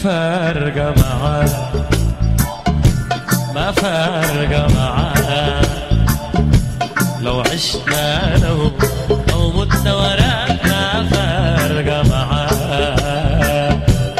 فارقة معاه ما فارقة معاه لو عشنا لو أو متنا وراك ما فارقة معاه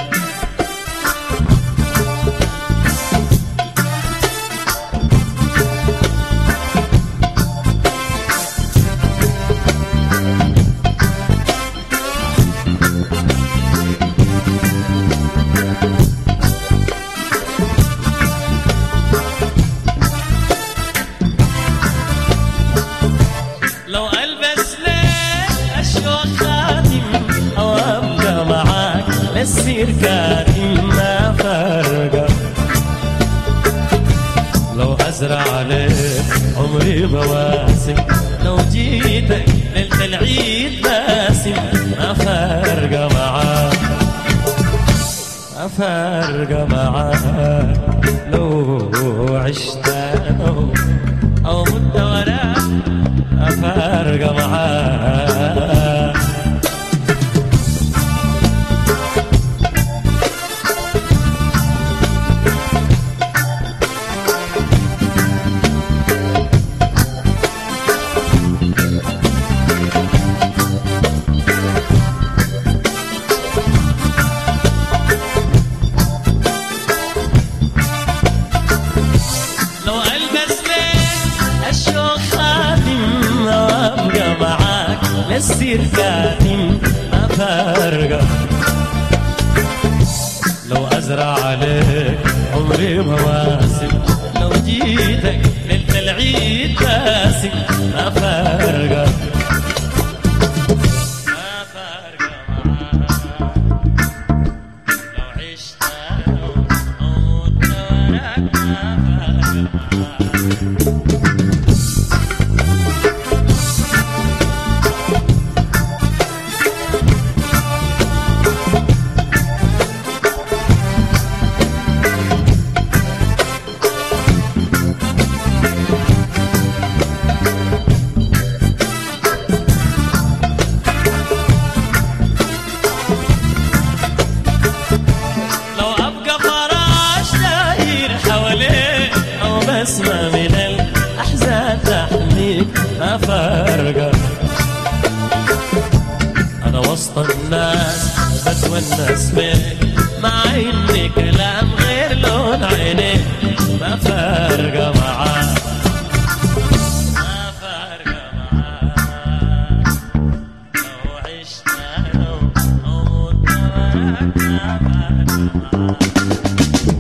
لو البس لك اشوق خاتم او ابقى معاك للسير كاتم ما فرقه لو ازرع عليك عمري بواسم لو جيتك ليله العيد باسم ما فرقه معاك ما فرقه معاك لو عشت أنا او مت وراك فارقة معاه لو البس لك الشوق خاتم وابقى معاك للسير كاتم ما فارقة لو ازرع عليك عمري مواسم لو جيتك ليلة العيد باسم ما فارقة ما فارقة معاك لو عشت أنا أو مت وراك ما فارقة معاك لو ابقى فراش داير حواليك او بسمة من الاحزان تحميك ما فارقة انا وسط الناس بتونس بيك مع اني كلام غير لون عينيك ما فارقة معاك ما فارقة معاك لو عشت انا او مت وراك ما فارقة معاك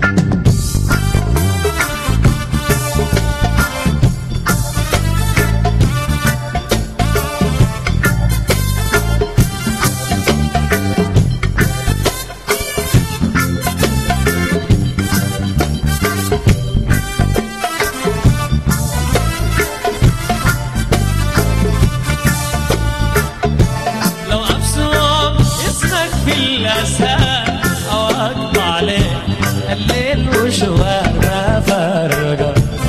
لو ابصم اسمك في الاسهال او اقطع عليك الليل وشوار ما فرقه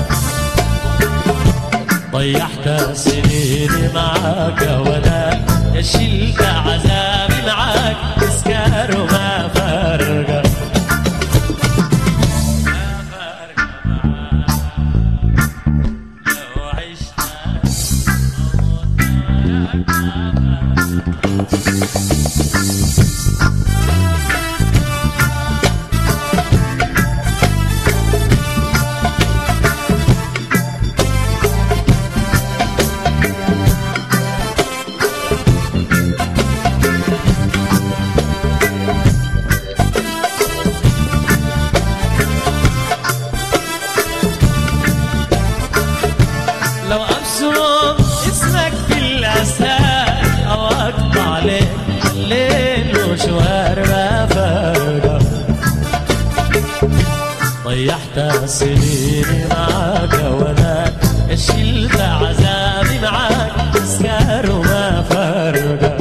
ضيعت سنيني معاك وانا شلت عذابي معاك تسكر وما فرقه ما فرقه معاك لو عشت لو ابصم اسمك في الاسهال او اقطع عليك الليل وشوار ما فرقه ضيعت سنيني معاك وانا شلت عذابي معاك تسكر وما فرقه